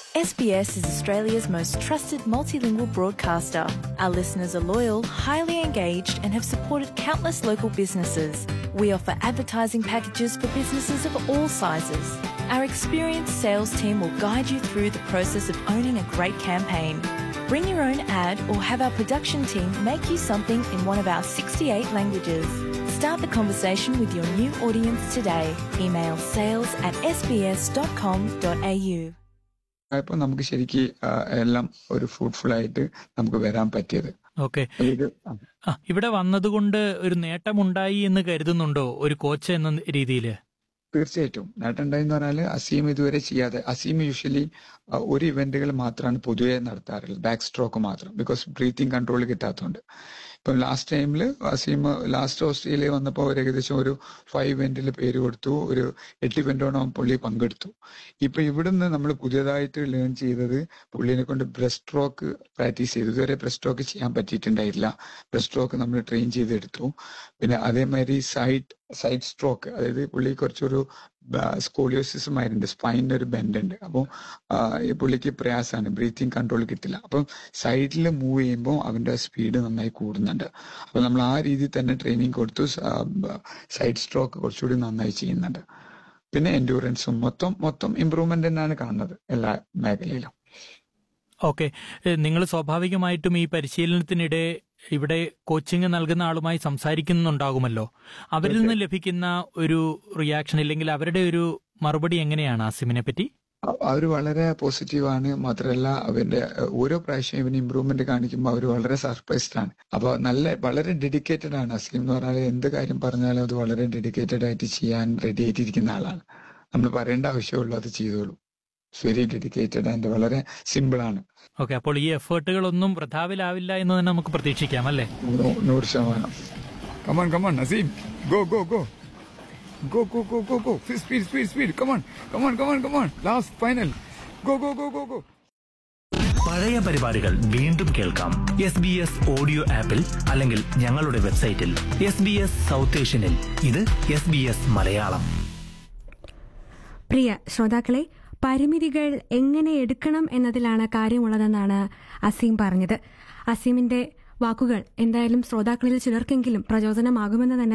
SBS is Australia's most trusted multilingual broadcaster. Our listeners are loyal, highly engaged, and have supported countless local businesses. We offer advertising packages for businesses of all sizes. Our experienced sales team will guide you through the process of owning a great campaign. Bring your own ad or have our production team make you something in one of our 68 languages. Start the conversation with your new audience today. Email sales at sbs.com.au. ഇപ്പൊ നമുക്ക് ശരിക്ക് ആ, എല്ലാം ഒരു fruitful ആയിട്ട് നമുക്ക് വരാൻ പറ്റിയത് ഓക്കെ ഇത് ആ, ആ ഇവിടെ വന്നതുകൊണ്ട് ഒരു നേട്ടമുണ്ടായി എന്ന് കരുതുന്നുണ്ടോ ഒരു കോച്ച് എന്ന രീതിയിൽ തീർച്ചയായിട്ടും നേട്ടമുണ്ടായെന്ന് പറഞ്ഞാൽ അസീം ഇതുവരെ ചെയ്യാതെ അസീം യൂഷ്വലി ഒരു ഇവന്റുകൾ മാത്രമാണ് പൊതുവെ നടത്താറുള്ളത് ബാക്ക് സ്ട്രോക്ക് മാത്രം ബിക്കോസ് ബ്രീത്തിങ് കൺട്രോൾ കിട്ടാത്തതുകൊണ്ട് ഇപ്പം ലാസ്റ്റ് ടൈമിൽ അസീം ലാസ്റ്റ് ഓസ്ട്രേലിയ വന്നപ്പോൾ ഒരു ഏകദേശം ഒരു ഫൈവ് ഇവന്റിൽ പേര് കൊടുത്തു ഒരു എട്ട് ഇവന്റോളം പുള്ളി പങ്കെടുത്തു ഇപ്പൊ ഇവിടുന്ന് നമ്മൾ പുതിയതായിട്ട് ലേൺ ചെയ്തത് പുള്ളിനെ കൊണ്ട് ബ്രസ്റ്റ് സ്ട്രോക്ക് പ്രാക്ടീസ് ചെയ്തു ഇതുവരെ ബ്രസ്റ്റ് സ്ട്രോക്ക് ചെയ്യാൻ പറ്റിയിട്ടുണ്ടായില്ല ബ്രസ്റ്റ് സ്ട്രോക്ക് നമ്മൾ ട്രെയിൻ ചെയ്തെടുത്തു പിന്നെ അതേമാതിരി സൈഡ് സൈഡ് സ്ട്രോക്ക് അതായത് പുള്ളി കുറച്ചൊരു സ്കോളിയോസിസും ആയിട്ടുണ്ട് സ്പൈനിന് ഒരു ബെൻഡ് ഉണ്ട് അപ്പോൾ ഈ പുള്ളിക്ക് പ്രയാസമാണ് ബ്രീത്തിങ് കൺട്രോൾ കിട്ടില്ല അപ്പം സൈഡിൽ മൂവ് ചെയ്യുമ്പോൾ അവന്റെ സ്പീഡ് നന്നായി കൂടുന്നുണ്ട് അപ്പൊ നമ്മൾ ആ രീതിയിൽ തന്നെ ട്രെയിനിങ് കൊടുത്തു സൈഡ് സ്ട്രോക്ക് കുറച്ചുകൂടി നന്നായി ചെയ്യുന്നുണ്ട് പിന്നെ എൻഡ്യൂറൻസും മൊത്തം മൊത്തം ഇമ്പ്രൂവ്മെന്റ് തന്നെയാണ് കാണുന്നത് എല്ലാ മേഖലയിലും ഓക്കെ നിങ്ങൾ സ്വാഭാവികമായിട്ടും ഈ പരിശീലനത്തിനിടെ ഇവിടെ കോച്ചിങ് നൽകുന്ന ആളുമായി സംസാരിക്കുന്നുണ്ടാകുമല്ലോ അവരിൽ നിന്ന് ലഭിക്കുന്ന ഒരു റിയാക്ഷൻ ഇല്ലെങ്കിൽ അവരുടെ ഒരു മറുപടി എങ്ങനെയാണ് ആസിമിനെ പറ്റി അവർ വളരെ പോസിറ്റീവാണ് മാത്രമല്ല അവരുടെ അഹ്, ഓരോ പ്രാവശ്യം ഇവന് ഇമ്പ്രൂവ്മെന്റ് കാണിക്കുമ്പോൾ അവർ വളരെ സർപ്രൈസ്ഡ് ആണ് അപ്പൊ നല്ല വളരെ ഡെഡിക്കേറ്റഡ് ആണ് അസ്ലീം എന്ന് പറഞ്ഞാൽ എന്ത് കാര്യം പറഞ്ഞാലും അത് വളരെ ഡെഡിക്കേറ്റഡ് ആയിട്ട് ചെയ്യാൻ റെഡി ആയിട്ടിരിക്കുന്ന ആളാണ് നമ്മൾ പറയേണ്ട ആവശ്യമുള്ളൂ അത് ചെയ്തോളൂ വെരി ഡെഡിക്കേറ്റഡ് ആൻഡ് വളരെ സിമ്പിൾ ആണ് ഓക്കെ അപ്പോൾ ഈ എഫേർട്ടുകളൊന്നും വൃഥാവിലാവില്ല എന്ന് തന്നെ നമുക്ക് പ്രതീക്ഷിക്കാം അല്ലേ നൂ- നൂറ് ശതമാനം come on come on Naseem go go go go go go go go speed speed speed come on come on come on come on last final go go go go go പഴയ പരിപാടികൾ വീണ്ടും കേൾക്കാം എസ് ബി എസ് ഓഡിയോ ആപ്പിൽ അല്ലെങ്കിൽ ഞങ്ങളുടെ വെബ്സൈറ്റിൽ എസ് ബി എസ് സൗത്ത് ഏഷ്യനിൽ ഇത് എസ് ബി എസ് മലയാളം പ്രിയ ശ്രോതാക്കളെ പരിമിതികൾ എങ്ങനെ എടുക്കണം എന്നതിലാണ് കാര്യമുള്ളതെന്നാണ് അസീം പറഞ്ഞത് അസീമിന്റെ വാക്കുകൾ എന്തായാലും ശ്രോതാക്കളിൽ ചിലർക്കെങ്കിലും പ്രചോദനമാകുമെന്ന് തന്നെ